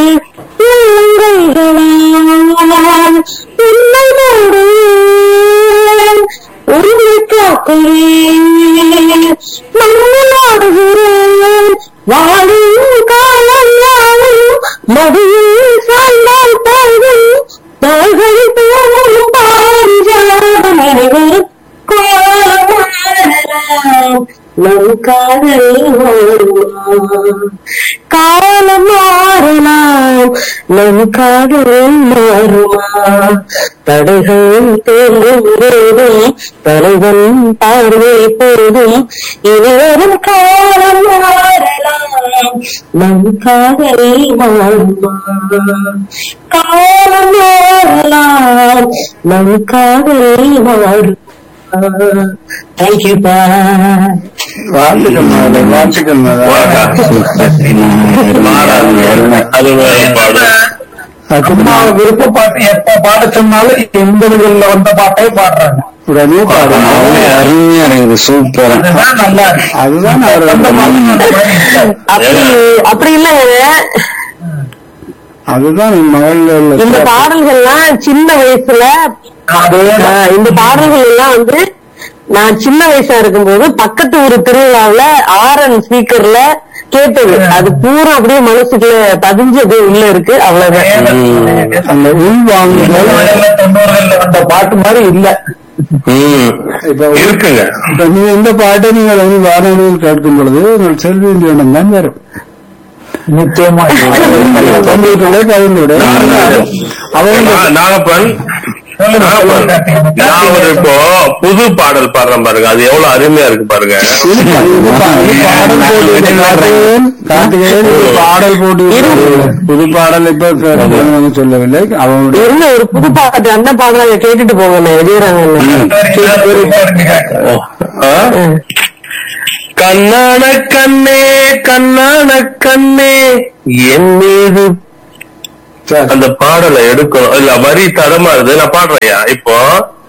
உள்ளங்கைகளால் உன்னை மூடுவேன் உரிமை காக்கிறேன் மண்ணில் ஆடுகிறேன் வாழும் காலம் யாவும் மடியில் சாய்ந்தால் போதும் தாய்கள் போகும் பாரிஜாதம் அனைவரும் கோலமாடலாம் நம் காதல் மாறுமா காலம் மாறலாம் நம் காதல் மாறுமா தடைகள் தேடும் போதும் தலைவன் பார்வை போதும் இனிவரும் காலம் மாறலாம் நம் காதல் மாறுமா காலம் மாறலாம் நம் காதல் மாறுமா தேங்க்யூப்பா வாழ்த்துக்கள் மேடம் வாழ்த்துக்கள் மேடம் அது வேற பாடு அம்மா விருப்ப பாட்டு எப்ப பாட சொன்னாலும் எண்பதுகள்ல வந்த பாட்டே பாடுறாங்க உடனே பாடுங்க அருமையா இருக்குது சூப்பரா அதுதான் நல்லா இருக்கு அதுதான் அவர் அந்த மாதிரி அந்த மாதிரி இல்ல. அப்படி அப்படி இல்லைங்க அதுதான் என் மகள் இந்த பாடல்கள்லாம் சின்ன வயசுல அதேதான். ஆஹ், இந்த பாடல்கள் எல்லாம் வந்து நான் சின்ன வயசா இருக்கும்போது பக்கத்து ஊர் திருவிழாவுல ஆரன் ஸ்பீக்கர்ல கேட்டது அது பூரா அப்படியே மனசுக்குள்ள பதிஞ்சு அப்படியே உள்ள இருக்கு அவ்வளவுதான் அந்த உள்வாங்குதல் எழுபதுகள்ல, தொண்ணூறுகள்ல வந்த பாட்டு மாதிரி இல்ல ம் இப்ப இருக்குங்க இப்ப நீங்க இந்த பாட்டை நீங்கள் வந்து வானொலியில் கேட்கும் பொழுது உங்கள் செல்வி எண்ணம் தான் வரும் நிச்சயமா தொண்ணூற்றுடைய கவிழ்ந்துவிட அவங்க நா- நாகப்பன் நாகப்பன், நான் ஒரு இப்போ புது பாடல் பாடுறேன் பாருங்க அது எவ்வளவு அருமையா இருக்கு பாருங்க இது பா- இது பாடல் போட்டி கார்த்திகேயன் கார்த்திகேயன் இது பாடல் போட்டி புது பாடல் இப்ப கேட்கணும்னு சொல்லவில்லை அவனுடைய இருந்த ஒரு புது பாட்டு அந்த பாடலை கேட்டுட்டு போங்க விஜயராங்கன்னு ஆ? கண்ணான கண்ணே கண்ணான கண்ணே என் மீது சரி. அந்த பாடலை எடுக்கணும் இல்ல வரி தடமாறுது நான் பாடுறேயா இப்போ